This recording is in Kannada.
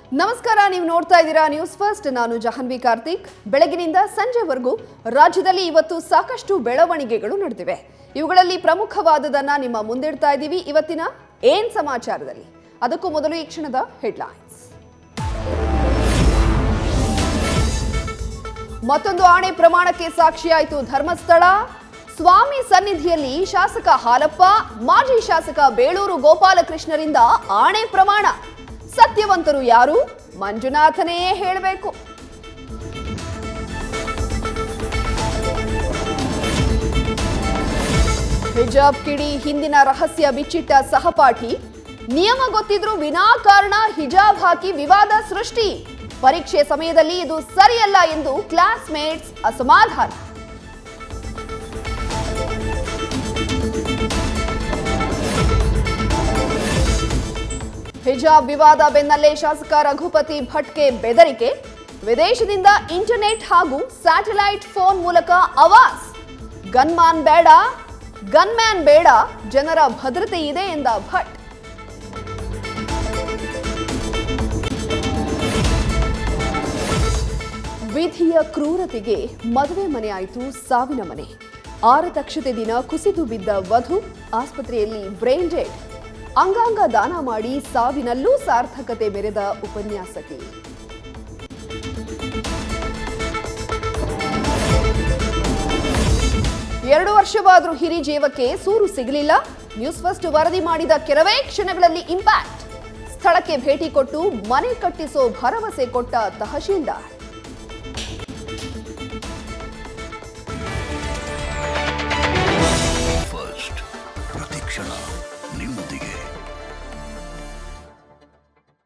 ನಮಸ್ಕಾರ ನೀವು ನೋಡ್ತಾ ಇದ್ದೀರಾ ನ್ಯೂಸ್ ಫಸ್ಟ್ ನಾನು ಜಹನ್ವಿ ಕಾರ್ತಿಕ್ ಬೆಳಗಿನಿಂದ ಸಂಜೆವರೆಗೂ ರಾಜ್ಯದಲ್ಲಿ ಇವತ್ತು ಸಾಕಷ್ಟು ಬೆಳವಣಿಗೆಗಳು ನಡೆದಿವೆ ಇವುಗಳಲ್ಲಿ ಪ್ರಮುಖವಾದದನ್ನ ನಿಮ್ಮ ಮುಂದಿಡ್ತಾ ಇದ್ದೀವಿ ಇವತ್ತಿನ ಏನ್ ಸಮಾಚಾರದಲ್ಲಿ ಅದಕ್ಕೂ ಮೊದಲು ಈ ಕ್ಷಣದ ಹೆಡ್ಲೈನ್ಸ್ ಮತ್ತೊಂದು ಆಣೆ ಪ್ರಮಾಣಕ್ಕೆ ಸಾಕ್ಷಿಯಾಯಿತು ಧರ್ಮಸ್ಥಳ ಸ್ವಾಮಿ ಸನ್ನಿಧಿಯಲ್ಲಿ ಶಾಸಕ ಹಾಲಪ್ಪ ಮಾಜಿ ಶಾಸಕ ಬೇಳೂರು ಗೋಪಾಲಕೃಷ್ಣರಿಂದ ಆಣೆ ಪ್ರಮಾಣ ಸತ್ಯವಂತರು ಯಾರು ಮಂಜುನಾಥನೇ ಹೇಳಬೇಕು ಹಿಜಾಬ್ ಕಿಡಿ ಹಿಂದಿನ ರಹಸ್ಯ ಬಿಚ್ಚಿಟ್ಟ ಸಹಪಾಠಿ ನಿಯಮ ಗೊತ್ತಿದ್ರೂ ವಿನಾಕಾರಣ ಹಿಜಾಬ್ ಹಾಕಿ ವಿವಾದ ಸೃಷ್ಟಿ ಪರೀಕ್ಷೆ ಸಮಯದಲ್ಲಿ ಇದು ಸರಿಯಲ್ಲ ಎಂದು ಕ್ಲಾಸ್ಮೇಟ್ಸ್ ಅಸಮಾಧಾನ ಹಿಜಾಬ್ ವಿವಾದ ಬೆನ್ನಲ್ಲೇ ಶಾಸಕ ರಘುಪತಿ ಭಟ್ಗೆ ಬೆದರಿಕೆ ವಿದೇಶದಿಂದ ಇಂಟರ್ನೆಟ್ ಹಾಗೂ ಸ್ಯಾಟಲೈಟ್ ಫೋನ್ ಮೂಲಕ ಅವಾಸ್ ಗನ್ಮ್ಯಾನ್ ಬೇಡ ಗನ್ಮ್ಯಾನ್ ಬೇಡ ಜನರ ಭದ್ರತೆ ಇದೆ ಎಂದ ಭಟ್ ವಿಧಿಯ ಕ್ರೂರತೆಗೆ ಮದುವೆ ಮನೆ ಆಯಿತು ಸಾವಿನ ಮನೆ ಆರತಕ್ಷತೆ ದಿನ ಕುಸಿದು ಬಿದ್ದ ವಧು ಆಸ್ಪತ್ರೆಯಲ್ಲಿ ಬ್ರೈನ್ ಡೆಡ್ ಅಂಗಾಂಗ ದಾನ ಮಾಡಿ ಸಾವಿನಲ್ಲೂ ಸಾರ್ಥಕತೆ ಮೆರೆದ ಉಪನ್ಯಾಸಕಿ ಎರಡು ವರ್ಷವಾದರೂ ಹಿರಿ ಜೀವಕ್ಕೆ ಸೂರು ಸಿಗಲಿಲ್ಲ ನ್ಯೂಸ್ ಫಸ್ಟ್ ವರದಿ ಮಾಡಿದ ಕೆಲವೇ ಕ್ಷಣಗಳಲ್ಲಿ ಇಂಪ್ಯಾಕ್ಟ್ ಸ್ಥಳಕ್ಕೆ ಭೇಟಿ ಕೊಟ್ಟು ಮನೆ ಕಟ್ಟಿಸೋ ಭರವಸೆ ಕೊಟ್ಟ ತಹಶೀಲ್ದಾರ್